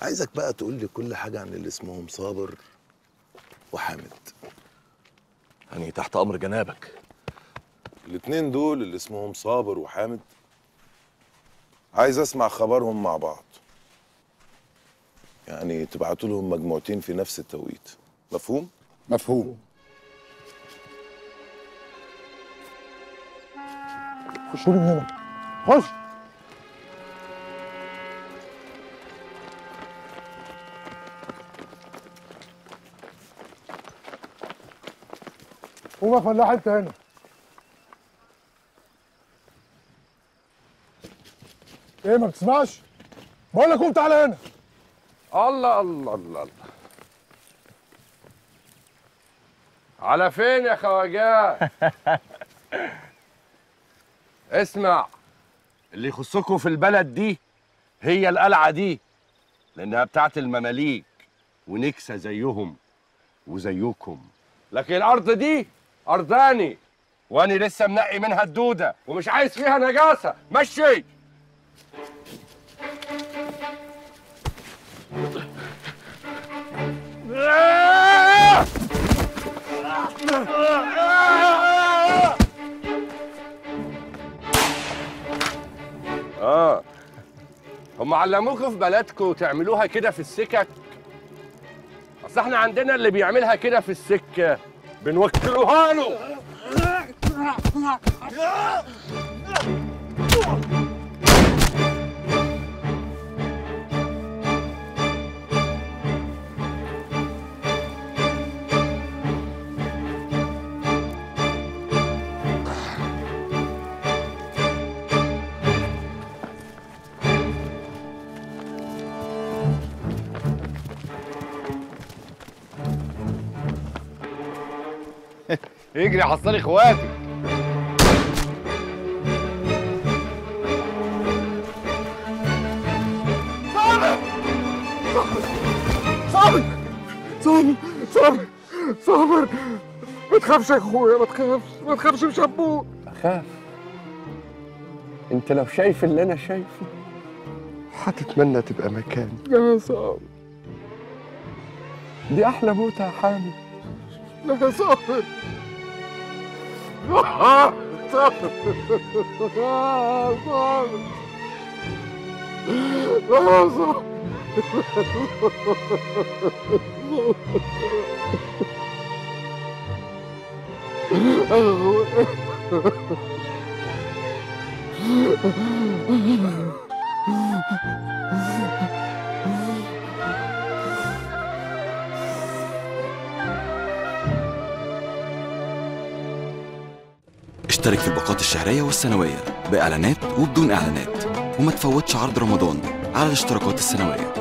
عايزك بقى تقول لي كل حاجه عن اللي اسمهم صابر وحامد يعني تحت امر جنابك الاتنين دول اللي اسمهم صابر وحامد عايز اسمع خبرهم مع بعض يعني تبعتوا لهم مجموعتين في نفس التوقيت مفهوم مفهوم خشوا لي من هنا خش قوم يا فلاح انت هنا ايه ما بتسمعش؟ بقول لك قوم تعالى هنا الله الله الله الله على فين يا خواجات اسمع اللي يخصكم في البلد دي هي القلعة دي لأنها بتاعت المماليك ونكسة زيهم وزيكم لكن الأرض دي أرضاني وأنا لسه منقي منها الدودة ومش عايز فيها نجاسة مشي اه هم علموكوا في بلدكم تعملوها كده في السكك اصل احنا عندنا اللي بيعملها كده في السكه بنوكلوها له اجري حصلي اخواتي صابر صابر صابر صابر ما تخافش يا اخويا ما تخافش ما تخافش مش هتموت اخاف انت لو شايف اللي انا شايفه هتتمنى تبقى مكاني يا صابر دي احلى موتة يا حامد لا يا صابر آه، صابر آه، صابر آه، صابر اشترك في الباقات الشهرية والسنوية بإعلانات وبدون إعلانات وما تفوتش عرض رمضان على الاشتراكات السنوية